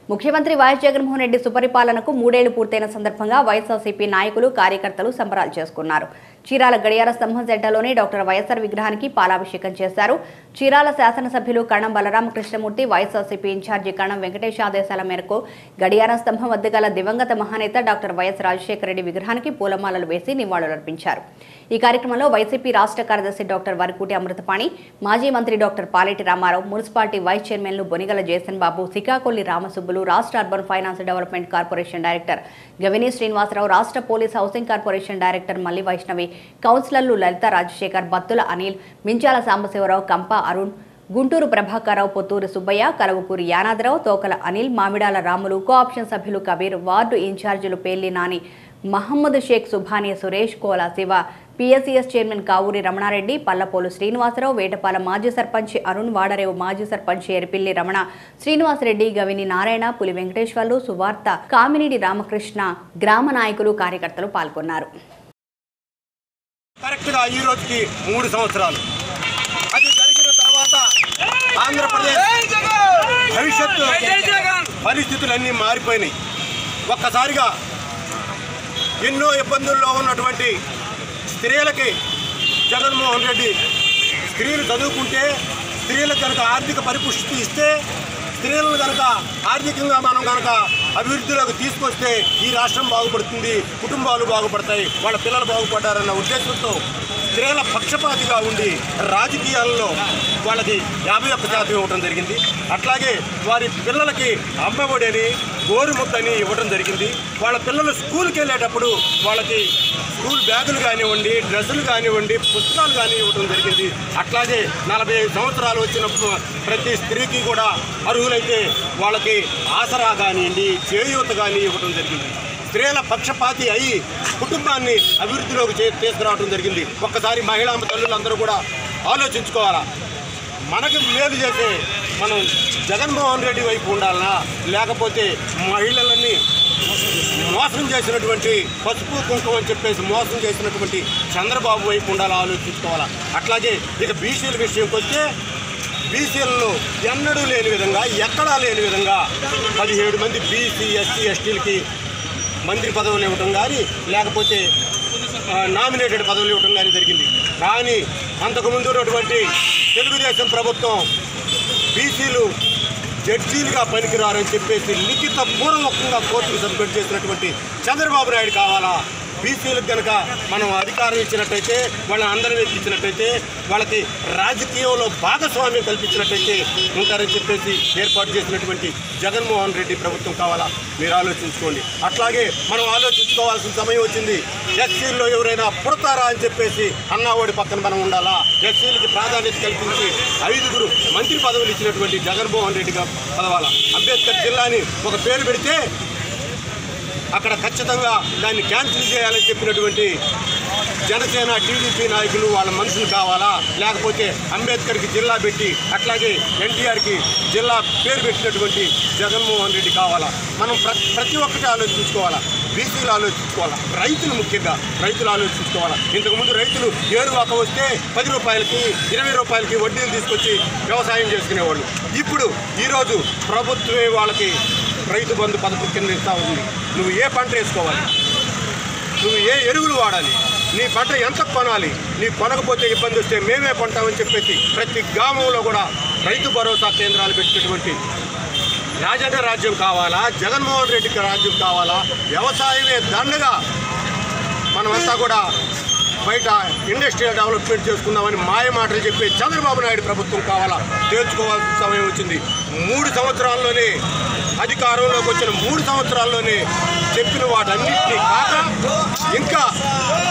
ముఖ్యమంత్రి వైఎస్ జగన్మోహన్ రెడ్డి సుపరిపాలనకు మూడేళ్లు పూర్తయిన సందర్భంగా వైఎస్ఆర్సీపీ నాయకులు కార్యకర్తలు సంబరాలు చేసుకున్నారు చీరాల గడియార స్తంభం సెంటర్లోని డాక్టర్ వైఎస్ఆర్ విగ్రహానికి పాలాభిషేకం చేశారు చీరాల శాసనసభ్యులు కణం బలరామకృష్ణమూర్తి వైఎస్ఆర్సీపీ ఇన్ఛార్జి కణం వెంకటేష్ ఆదేశాల మేరకు గడియారం స్తంభం వద్ద గల దివంగత మహానేత డాక్టర్ వైఎస్ రాజశేఖర రెడ్డి విగ్రహానికి పూలమాలలు వేసి నివాళులర్పించారు ఈ కార్యక్రమంలో వైసీపీ రాష్ట్ర కార్యదర్శి డాక్టర్ వరకూటి అమృతపాణి మాజీ మంత్రి doctor Paleti Ramarao municipality vice చైర్మన్లు బొనిగల జయసన్ బాబు సికాకొల్లి రామసుబ్బులు రాష్ట్ర urban finance development corporation director Gavini Srinivasarao రాష్ట్ర police housing corporation director Malli Vaishnavi కౌన్సిలర్లు లలిత రాజశేఖర్ బత్తుల అనిల్ మించాల సాంబశివరావు కంప అరుణ్ గుంటూరు ప్రభాకరరావు పొత్తూరు సుబ్బయ్య కలవకూరి యానాదరావు తోకల అనిల్ మామిడాల రాములు కోఆప్షన్ సభ్యులు కబీర్ వార్డు ఇన్ఛార్జీలు పేర్లి నాని మహమ్మద్ షేక్ సుభాని సురేష్ కోలా శివ పిఎస్సిఎస్ చైర్మన్ కావూరి రమణారెడ్డి పల్లపోలు శ్రీనివాసరావు వేటపాల మాజీ సర్పంచ్ అరుణ్ వాడరేవు మాజీ సర్పంచ్ ఎరిపిల్లి రమణ శ్రీనివాసరెడ్డి గవిని నారాయణ పులి వెంకటేశ్వర్లు సువార్త కామినేడి రామకృష్ణ గ్రామ నాయకులు కార్యకర్తలు పాల్గొన్నారు కరెక్ట్గా ఈ రోజుకి మూడు సంవత్సరాలు అది జరిగిన తర్వాత ఆంధ్రప్రదేశ్ భవిష్యత్తు పరిస్థితులన్నీ మారిపోయినాయి ఒక్కసారిగా ఎన్నో ఇబ్బందుల్లో ఉన్నటువంటి స్త్రీలకి జగన్మోహన్ రెడ్డి స్త్రీలు చదువుకుంటే స్త్రీలకు కనుక ఆర్థిక పరిపుష్టి ఇస్తే స్త్రీలను కనుక ఆర్థికంగా మనం కనుక అభివృద్ధిలోకి తీసుకొస్తే ఈ రాష్ట్రం బాగుపడుతుంది కుటుంబాలు బాగుపడతాయి వాళ్ళ పిల్లలు బాగుపడ్డారన్న ఉద్దేశంతో స్త్రీల పక్షపాతిగా ఉండి రాజకీయాల్లో వాళ్ళకి యాభై ఒక్క శాతం ఇవ్వడం జరిగింది అట్లాగే వారి పిల్లలకి అమ్మఒడని గోరుముద్దని ఇవ్వడం జరిగింది వాళ్ళ పిల్లలు స్కూల్కి వెళ్ళేటప్పుడు వాళ్ళకి స్కూల్ బ్యాగులు కానివ్వండి డ్రెస్సులు కానివ్వండి పుస్తకాలు కానీ ఇవ్వడం జరిగింది అట్లాగే నలభై ఐదు సంవత్సరాలు వచ్చిన ప్ర- ప్రతి స్త్రీకి కూడా అర్హులైతే వాళ్ళకి ఆసరా కానివ్వండి చేయూత కానీ ఇవ్వడం జరిగింది స్త్రీల పక్షపాతి అయి కుటుంబాన్ని అభివృద్ధిలోకి చే- తీసుకురావడం జరిగింది ఒక్కసారి మహిళా తల్లులందరూ కూడా ఆలోచించుకోవాలా మనకి మేలు చేసే మనం జగన్మోహన్ రెడ్డి వైపు ఉండాలనా లేకపోతే మహిళలన్నీ మోసం చేసినటువంటి పసుపు కుంకుమ అని చెప్పేసి మోసం చేసినటువంటి చంద్రబాబు వైపు ఉండాలా ఆలోచించుకోవాలా అట్లాగే ఇక బీసీల విషయంకి వస్తే బీసీలలో ఎన్నడూ లేని విధంగా ఎక్కడా లేని విధంగా పదిహేడు మంది బీసీ ఎస్సీ ఎస్టీలకి మంత్రి పదవులు ఇవ్వటం కానీ లేకపోతే ఆ, నామినేటెడ్ పదవులు ఇవ్వటం కానీ జరిగింది కానీ అంతకుముందు ఉన్నటువంటి తెలుగుదేశం ప్రభుత్వం బీసీలు జడ్జీలుగా పనికిరారని చెప్పేసి లిఖిత పూర్వకంగా కోర్టుకు సబ్మిట్ చేసినటువంటి చంద్రబాబు నాయుడు కావాలా బీసీలకు కనుక మనం అధికారం ఇచ్చినట్టయితే వాళ్ళని అందరం ఎక్కించినట్టయితే వాళ్ళకి రాజకీయంలో భాగస్వామ్యం కల్పించినట్టయితే ఉంటారని చెప్పేసి ఏర్పాటు చేసినటువంటి జగన్మోహన్ రెడ్డి ప్రభుత్వం కావాలా మీరు ఆలోచించుకోండి అట్లాగే మనం ఆలోచించుకోవాల్సిన సమయం వచ్చింది ఎస్సీల్లో ఎవరైనా పుడతారా అని చెప్పేసి అన్నావాడి పక్కన మనం ఉండాలా ఎస్సీలకి ప్రాధాన్యత కల్పించి ఐదుగురు మంత్రి పదవులు ఇచ్చినటువంటి జగన్మోహన్ రెడ్డిగా పదవాల అంబేద్కర్ జిల్లాని ఒక పేరు పెడితే అక్కడ ఖచ్చితంగా దాన్ని క్యాన్సిల్ చేయాలని చెప్పినటువంటి జనసేన టీడీపీ నాయకులు వాళ్ళ మనుషులు కావాలా లేకపోతే అంబేద్కర్కి జిల్లా పెట్టి అట్లాగే ఎన్టీఆర్కి జిల్లా పేరు పెట్టినటువంటి జగన్మోహన్ రెడ్డి కావాలా మనం ప్ర ప్రతి ఒక్కటి ఆలోచించుకోవాలా బీసీలు ఆలోచించుకోవాలా రైతులు ముఖ్యంగా రైతులు ఆలోచించుకోవాలా ఇంతకుముందు రైతులు ఏరువాక వస్తే పది రూపాయలకి ఇరవై రూపాయలకి వడ్డీలు తీసుకొచ్చి వ్యవసాయం చేసుకునేవాళ్ళు ఇప్పుడు ఈరోజు ప్రభుత్వమే వాళ్ళకి రైతు బంధు పథకం కింద ఇస్తా ఉంది నువ్వు ఏ పంట వేసుకోవాలి నువ్వు ఏ ఎరువులు వాడాలి నీ పంట ఎంత కొనాలి నీ కొనకపోతే ఇబ్బంది వస్తే మేమే కొంటామని చెప్పేసి ప్రతి గ్రామంలో కూడా రైతు భరోసా కేంద్రాలు పెట్టినటువంటి రాజన్న రాజ్యం కావాలా జగన్మోహన్ రెడ్డికి రాజ్యం కావాలా వ్యవసాయమే దండగా మనమంతా కూడా బయట ఇండస్ట్రియల్ డెవలప్మెంట్ చేసుకుందామని మాయ మాటలు చెప్పే చంద్రబాబు నాయుడు ప్రభుత్వం కావాలా తేల్చుకోవాల్సిన సమయం వచ్చింది మూడు సంవత్సరాల్లోనే అధికారంలోకి వచ్చిన మూడు సంవత్సరాల్లోనే చెప్పిన వాటన్నింటినీ కాక ఇంకా